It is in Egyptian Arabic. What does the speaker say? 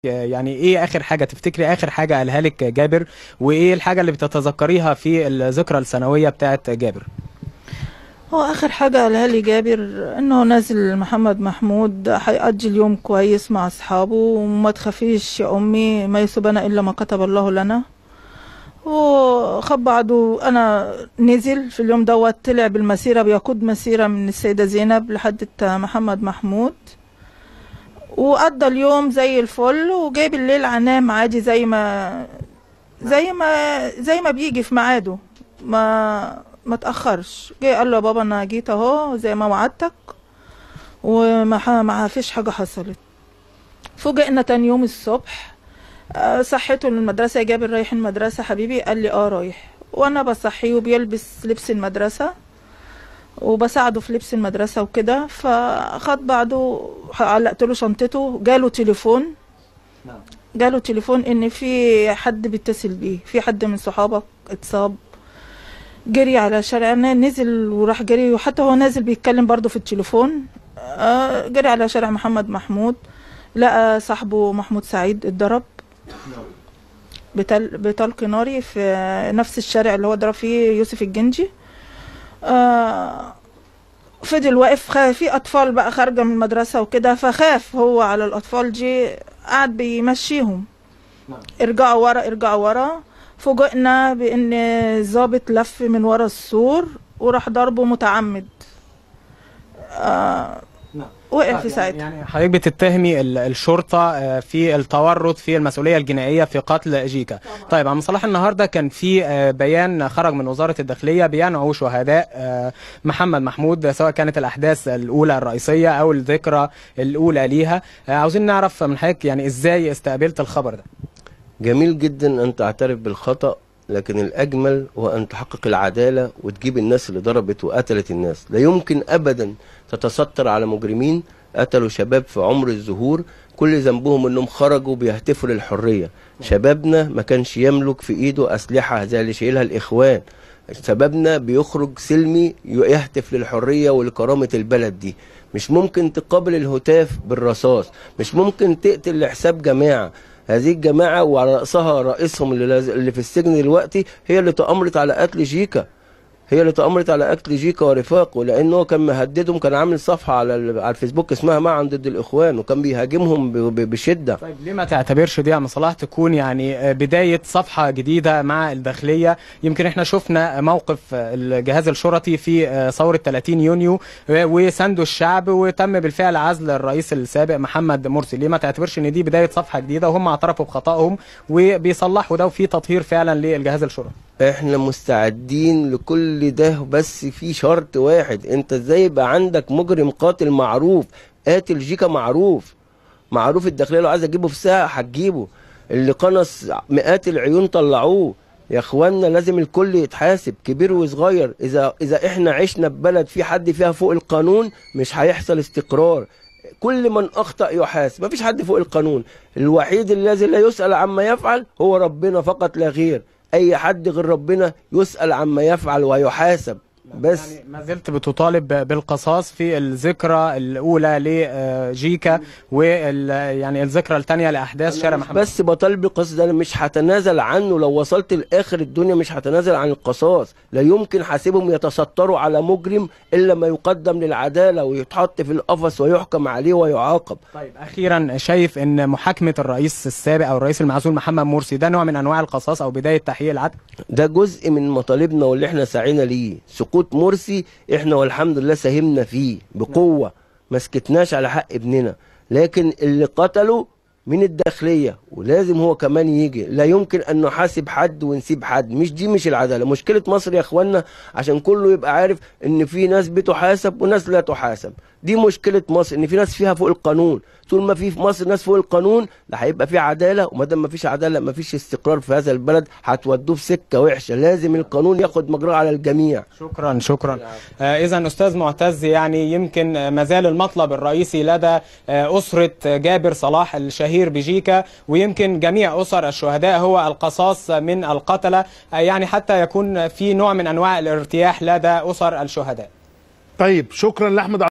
يعني ايه اخر حاجه تفتكري اخر حاجه قالها لك جابر وايه الحاجه اللي بتتذكريها في الذكرى السنويه بتاعت جابر هو اخر حاجه قالها لي جابر انه نازل محمد محمود هيقضي اليوم كويس مع اصحابه وما تخافيش يا امي ما يصيبنا الا ما كتب الله لنا وخد بعضه انا نزل في اليوم دوت طلع بالمسيره بيقود مسيره من السيده زينب لحد محمد محمود وقضى اليوم زي الفل وجاي بالليل عنام عادي زي ما زي ما زي ما بيجي في ميعاده ما ما تاخرش جه قال له يا بابا انا جيت اهو زي ما وعدتك وما ح- ما فيش حاجه حصلت فوجئنا تاني يوم الصبح آه، صحيته للمدرسه يا جابر رايح المدرسه حبيبي قال لي اه رايح وانا بصحيه وبيلبس لبس المدرسه وبساعده في لبس المدرسه وكده فخد بعضه علقت له شنطته جاله تليفون جاله تليفون ان في حد بيتصل بيه في حد من صحابك اتصاب جري على شارعنا نزل وراح جري وحتى هو نازل بيتكلم برضه في التليفون آه، جري على شارع محمد محمود لقى صاحبه محمود سعيد اتضرب بتل بطلق ناري في نفس الشارع اللي هو ضرب فيه يوسف الجنجي آه، فضل واقف خا- في اطفال بقى خارجه من المدرسه وكده فخاف هو على الاطفال دي قعد بيمشيهم ارجعوا ورا ارجعوا ورا فوجئنا بان الضابط لف من ورا السور وراح ضربه متعمد آه وقع في ساعتها يعني حضرتك بتتهمي ال- الشرطه آه، في التورط في المسؤوليه الجنائيه في قتل جيكا طيب عم صلاح النهارده كان في آه، بيان خرج من وزاره الداخليه بينعوا شهداء آه، محمد محمود سواء كانت الاحداث الاولى الرئيسيه او الذكرى الاولى ليها آه، عاوزين نعرف من حضرتك يعني ازاي استقبلت الخبر ده جميل جدا أن تعترف بالخطأ لكن الأجمل هو أن تحقق العدالة وتجيب الناس اللي ضربت وقتلت الناس لا يمكن أبدا تتستر على مجرمين قتلوا شباب في عمر الزهور كل ذنبهم انهم خرجوا بيهتفوا للحريه شبابنا ما كانش يملك في ايده اسلحه زي اللي شايلها الاخوان شبابنا بيخرج سلمي يهتف للحريه ولكرامه البلد دي مش ممكن تقابل الهتاف بالرصاص مش ممكن تقتل لحساب جماعه هذه الجماعه وعلى راسها رئيسهم اللي, لاز- اللي في السجن دلوقتي هي اللي تامرت على قتل جيكا هي اللي تأمرت على قتل جيكا ورفاقه لأنه كان مهددهم كان عامل صفحة على ال- على الفيسبوك اسمها معا ضد الإخوان وكان بيهاجمهم ب- ب- بشدة طيب ليه ما تعتبرش دي يا عم صلاح تكون يعني آه، بداية صفحة جديدة مع الداخلية يمكن احنا شفنا موقف آه، الجهاز الشرطي في آه، ثورة 30 يونيو آه، وساندوا الشعب وتم بالفعل عزل الرئيس السابق محمد مرسي ليه ما تعتبرش ان دي بداية صفحة جديدة وهم اعترفوا بخطأهم وبيصلحوا ده وفي تطهير فعلا للجهاز الشرطي احنا مستعدين لكل ده بس في شرط واحد انت ازاي يبقى عندك مجرم قاتل معروف قاتل جيكا معروف معروف الداخليه لو عايز اجيبه في ساعه هتجيبه اللي قنص مئات العيون طلعوه يا اخوانا لازم الكل يتحاسب كبير وصغير اذا اذا احنا عشنا في بلد في حد فيها فوق القانون مش هيحصل استقرار كل من اخطا يحاسب مفيش حد فوق القانون الوحيد الذي لا يسال عما يفعل هو ربنا فقط لا غير اي حد غير ربنا يسال عما يفعل ويحاسب بس يعني ما زلت بتطالب ب- بالقصاص في الذكرى الأولى لجيكا وال يعني الذكرى الثانية لأحداث شارع محمد بس بطالب بالقصاص ده انا مش هتنازل عنه لو وصلت لاخر الدنيا مش هتنازل عن القصاص لا يمكن حاسبهم يتستروا على مجرم الا ما يقدم للعداله ويتحط في القفص ويحكم عليه ويعاقب طيب اخيرا شايف ان محاكمه الرئيس السابق او الرئيس المعزول محمد مرسي ده نوع من انواع القصاص او بدايه تحقيق العدل ده جزء من مطالبنا واللي احنا سعينا ليه سقوط مرسي احنا والحمد لله ساهمنا فيه بقوة ما سكتناش على حق ابننا لكن اللي قتله من الداخلية ولازم هو كمان يجي لا يمكن ان نحاسب حد ونسيب حد مش دي مش العدالة مشكلة مصر يا اخوانا عشان كله يبقى عارف ان في ناس بتحاسب وناس لا تحاسب دي مشكلة مصر ان في ناس فيها فوق القانون طول ما في في مصر ناس فوق القانون لا هيبقى في عدالة وما دام ما فيش عدالة ما فيش استقرار في هذا البلد هتودوه في سكة وحشة لازم القانون ياخد مجراه على الجميع شكرا شكرا آه اذا استاذ معتز يعني يمكن آه، ما زال المطلب الرئيسي لدى آه اسره جابر صلاح الشهير بجيكا ويمكن جميع اسر الشهداء هو القصاص من القتله آه يعني حتى يكون في نوع من انواع الارتياح لدى اسر الشهداء طيب شكرا لاحمد